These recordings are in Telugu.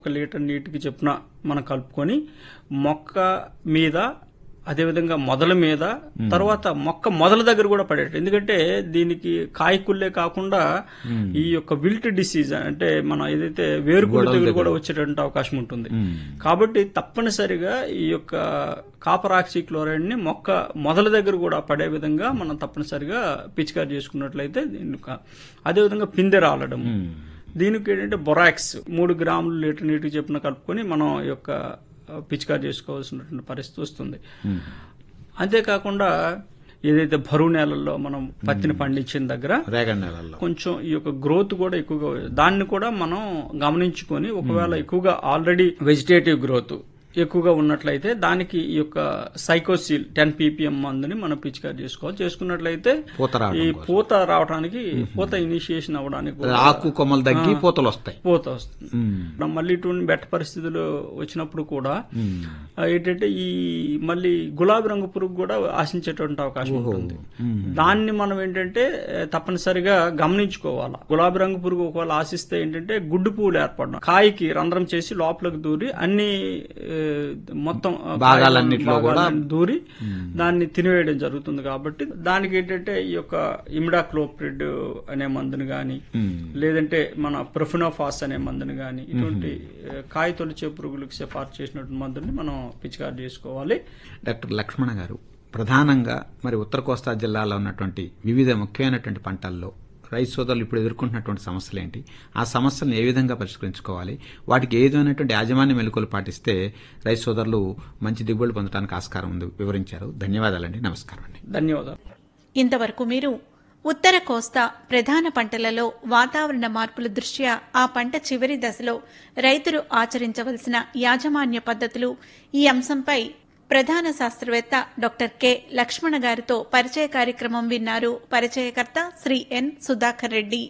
ఒక లీటర్ నీటికి చెప్పున మనం కలుపుకొని మొక్క మీద అదేవిధంగా మొదల మీద తర్వాత మొక్క మొదల దగ్గర కూడా పడేట ఎందుకంటే దీనికి కాయకుల్లే కాకుండా ఈ యొక్క విల్ట్ డిసీజ్ అంటే మన ఏదైతే వేరుకుళ్ళు తెగులు కూడా వచ్చేటువంటి అవకాశం ఉంటుంది కాబట్టి తప్పనిసరిగా ఈ యొక్క కాపర్ ఆక్సీ క్లోరైడ్ ని మొక్క మొదల దగ్గర కూడా పడే విధంగా మనం తప్పనిసరిగా పిచికారి చేసుకున్నట్లయితే దీనికి అదేవిధంగా పిందె రాలడం దీనికి ఏంటంటే బొరాక్స్ మూడు గ్రాములు లీటర్ నీటికి చెప్పిన కలుపుకొని మనం ఈ యొక్క ఆ, పిచికారి చేసుకోవాల్సినటువంటి పరిస్థితి వస్తుంది అంతేకాకుండా ఏదైతే బరువు నేలల్లో మనం పత్తిని పండించిన దగ్గర రేగడి నెలల్లో కొంచెం ఈ యొక్క గ్రోత్ కూడా ఎక్కువగా దాన్ని కూడా మనం గమనించుకొని ఒకవేళ ఎక్కువగా ఆల్రెడీ వెజిటేటివ్ గ్రోత్ ఎక్కువగా ఉన్నట్లయితే దానికి ఈ యొక్క సైకోసిల్ టెన్ పీపీఎం మందుని మనం పిచికారి చేసుకోవాలి చేసుకున్నట్లయితే పూత ఈ రావడం పూత రావడానికి పూత ఇనిషియేషన్ అవ్వడానికి కూడా ఆకు కొమ్మలు తగ్గి పూతలు వస్తాయి పూత వస్తుంది ఉమ్. ఇప్పుడు మళ్ళీ ఇటువంటి బెట్ట పరిస్థితులు వచ్చినప్పుడు కూడా ఆ, ఏంటంటే ఈ మళ్ళీ గులాబీ రంగు పురుగు కూడా ఆశించేటువంటి అవకాశం ఉంటుంది దాన్ని మనం ఏంటంటే ఏ, తప్పనిసరిగా గమనించుకోవాలి గులాబీ రంగు పురుగు ఒకవేళ ఆశిస్తే ఏంటంటే గుడ్డు పువ్వులు ఏర్పడడం కాయకి రంధ్రం చేసి లోపలికి దూరి అన్ని ఏ, మొత్తం ఆ, భాగాలన్నిట్లో కూడా భాగాలన్నీ దూరి దాన్ని తినివేయడం జరుగుతుంది కాబట్టి దానికి ఏంటంటే ఈ యొక్క ఇమిడాక్లోప్రిడ్ అనే మందుని గాని లేదంటే మన ప్రొఫినోఫాస్ అనే మందుని గాని ఇటువంటి ఏ, కాయ తొలిచే పురుగులకు సిఫార్సు చేసినటువంటి మందుని మనం పిచికారి చేసుకోవాలి డాక్టర్ లక్ష్మణ గారు ప్రధానంగా మరి ఉత్తర కోస్తా జిల్లాలో ఉన్నటువంటి వివిధ ముఖ్యమైనటువంటి పంటల్లో రైతు సోదరులు ఇప్పుడు ఎదుర్కొంటున్నటువంటి సమస్యలు ఏంటి ఆ సమస్యలను ఏ విధంగా పరిష్కరించుకోవాలి వాటికి ఏ విధమైనటువంటి యాజమాన్య మెలకువలు పాటిస్తే రైతు సోదరులు మంచి దిగుబడులు పొందడానికి ఆస్కారం ఉంది వివరించారు ధన్యవాదాలండి నమస్కారం అండి ధన్యవాదాలు ఇంతవరకు మీరు ఉత్తర కోస్తా ప్రధాన పంటలలో వాతావరణ మార్పుల దృష్ట్యా ఆ పంట చివరి దశలో రైతులు ఆచరించవలసిన యాజమాన్య పద్ధతులు ఈ అంశంపై ప్రధాన శాస్త్రవేత్త డాక్టర్ కె లక్ష్మణ గారితో పరిచయ కార్యక్రమం విన్నారు పరిచయకర్త శ్రీ ఎన్ సుధాకర్ రెడ్డి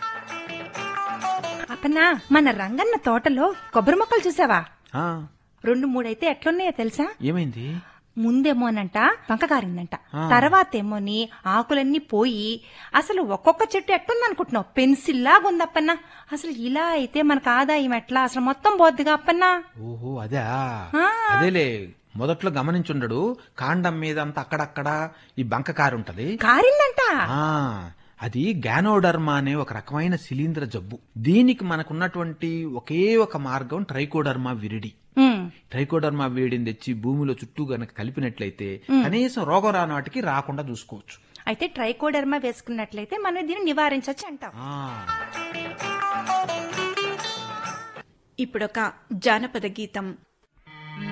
అతనా మన రంగన్న తోటలో కొబ్బరి మొక్కలు చూసావా ఆ, రెండు మూడైతే ఎట్లున్నాయో తెలుసా ఏమైంది ముందేమోనంట పంకగారిందంట తర్వాతేమోని ఆకులన్నీ పోయి అసలు ఒక్కొక్క చెట్టు ఎట్టుందనుకుంటున్నావు పెన్సిల్ లాగా ఉందప్పన్నా అసలు ఇలా అయితే మనకు ఆదాయం ఎట్లా అసలు మొత్తం పోద్దిగా అప్పన్నా ఓహో అదే అదేలే మొదట్లో గమనించుండడు కాండం మీద అంతా అక్కడక్కడ ఈ బంక కారు ఉంటది కారిందంట ఆ అది గ్యానోడర్మా అనే ఒక రకమైన శిలీంద్ర జబ్బు దీనికి మనకున్నటువంటి ఒకే ఒక మార్గం ట్రైకోడర్మా విరిడి ఉమ్, ట్రైకోడర్మా వేడిని తెచ్చి భూమిలో చుట్టూ గనక కలిపినట్లయితే కనీసం రోగం రానాటికి రాకుండా చూసుకోవచ్చు అయితే ట్రైకోడర్మా వేసుకున్నట్లయితే మనం దీన్ని నివారించవచ్చు అంటాం ఆ ఇప్పుడొక జానపద గీతం